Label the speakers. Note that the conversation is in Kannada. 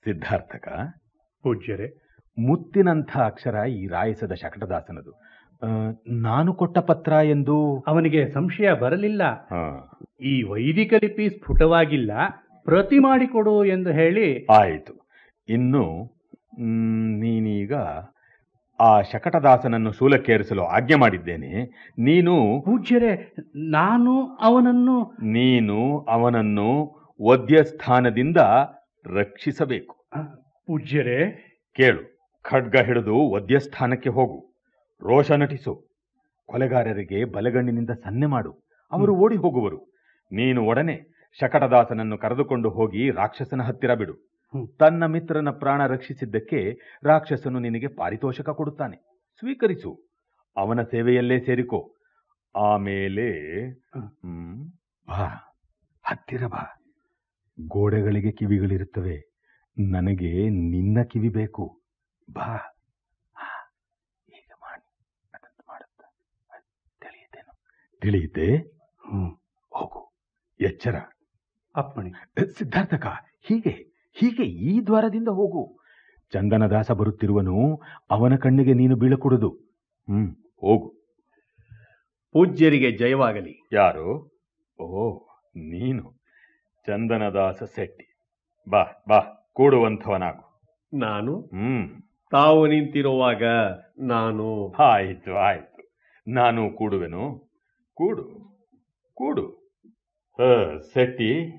Speaker 1: ಸಿದ್ಧಾರ್ಥಕ
Speaker 2: ಪೂಜ್ಯರೇ
Speaker 1: ಮುತ್ತಿನಂಥ ಅಕ್ಷರ ಈ ರಾಯಸದ ಶಕಟದಾಸನದು ಆ, ನಾನು ಕೊಟ್ಟ ಪತ್ರ ಎಂದು
Speaker 2: ಅವನಿಗೆ ಸಂಶಯ ಬರಲಿಲ್ಲ
Speaker 1: ಆ,
Speaker 2: ಈ ವೈದಿಕ ಲಿಪಿ ಸ್ಫುಟವಾಗಿಲ್ಲ ಪ್ರತಿ ಮಾಡಿಕೊಡು ಎಂದು ಹೇಳಿ
Speaker 1: ಆಯಿತು ಇನ್ನು ಮ್, ನೀನೀಗ ಆ ಶಕಟದಾಸನನ್ನು ಶೂಲಕ್ಕೇರಿಸಲು ಆಜ್ಞೆ ಮಾಡಿದ್ದೇನೆ ನೀನು
Speaker 2: ಪೂಜ್ಯರೇ ನಾನು ಅವನನ್ನು
Speaker 1: ನೀನು ಅವನನ್ನು ವದ್ಯಸ್ಥಾನದಿಂದ ರಕ್ಷಿಸಬೇಕು
Speaker 2: ಆ, ಪೂಜ್ಯರೇ
Speaker 1: ಕೇಳು ಖಡ್ಗ ಹಿಡಿದು ವದ್ಯಸ್ಥಾನಕ್ಕೆ ಹೋಗು ರೋಷ ನಟಿಸು ಕೊಲೆಗಾರರಿಗೆ ಬಲಗಣ್ಣಿನಿಂದ ಸನ್ನೆ ಮಾಡು ಅವರು ಓಡಿ ಹೋಗುವರು ನೀನು ಒಡನೆ ಶಕಟದಾಸನನ್ನು ಕರೆದುಕೊಂಡು ಹೋಗಿ ರಾಕ್ಷಸನ ಹತ್ತಿರ ಬಿಡು
Speaker 2: ಹ್ಮ್.
Speaker 1: ತನ್ನ ಮಿತ್ರನ ಪ್ರಾಣ ರಕ್ಷಿಸಿದ್ದಕ್ಕೆ ರಾಕ್ಷಸನು ನಿನಗೆ ಪಾರಿತೋಷಕ ಕೊಡುತ್ತಾನೆ ಸ್ವೀಕರಿಸು ಅವನ ಸೇವೆಯಲ್ಲೇ ಸೇರಿಕೋ ಆಮೇಲೆ
Speaker 2: ಹ್ಮ್.
Speaker 1: ಹ್ಮ್, ಬಾ ಹತ್ತಿರ ಬಾ ಗೋಡೆಗಳಿಗೆ ಕಿವಿಗಳಿರುತ್ತವೆ ನನಗೆ ನಿನ್ನ ಕಿವಿ ಬೇಕು ಬಾ ಆ, ಈಗ ಮಾಡಿ ಅದನ್ನು ಮಾಡುತ್ತ ಅದ್ ತಿಳಿಯುತ್ತೇನು ತಿಳಿಯುತ್ತೆ
Speaker 2: ಹ್ಮ್.
Speaker 1: ಹೋಗು ಎಚ್ಚರ
Speaker 2: ಅಪ್ಪಣೆ
Speaker 1: ಸಿದ್ಧಾರ್ಥಕ ಹೀಗೆ ಹೀಗೆ ಈ ದ್ವಾರದಿಂದ ಹೋಗು ಚಂದನದಾಸ ಬರುತ್ತಿರುವನು ಅವನ ಕಣ್ಣಿಗೆ ನೀನು ಬೀಳಕೂಡದು ಹ್ಮ್ ಹೋಗು
Speaker 3: ಪೂಜ್ಯರಿಗೆ ಜಯವಾಗಲಿ
Speaker 1: ಯಾರು ಓ ನೀನು ಚಂದನದಾಸ ಶೆಟ್ಟಿ ಬಾ ಬಾ ಕೂಡುವಂಥವನಾಗು
Speaker 3: ನಾನು
Speaker 1: ಹ್ಮ್
Speaker 3: ತಾವು ನಿಂತಿರುವಾಗ ನಾನು
Speaker 1: ಆಯ್ತು ಆಯ್ತು ನಾನು ಕೂಡುವೆನು ಕೂಡು ಕೂಡು ಹ, ಶೆಟ್ಟಿ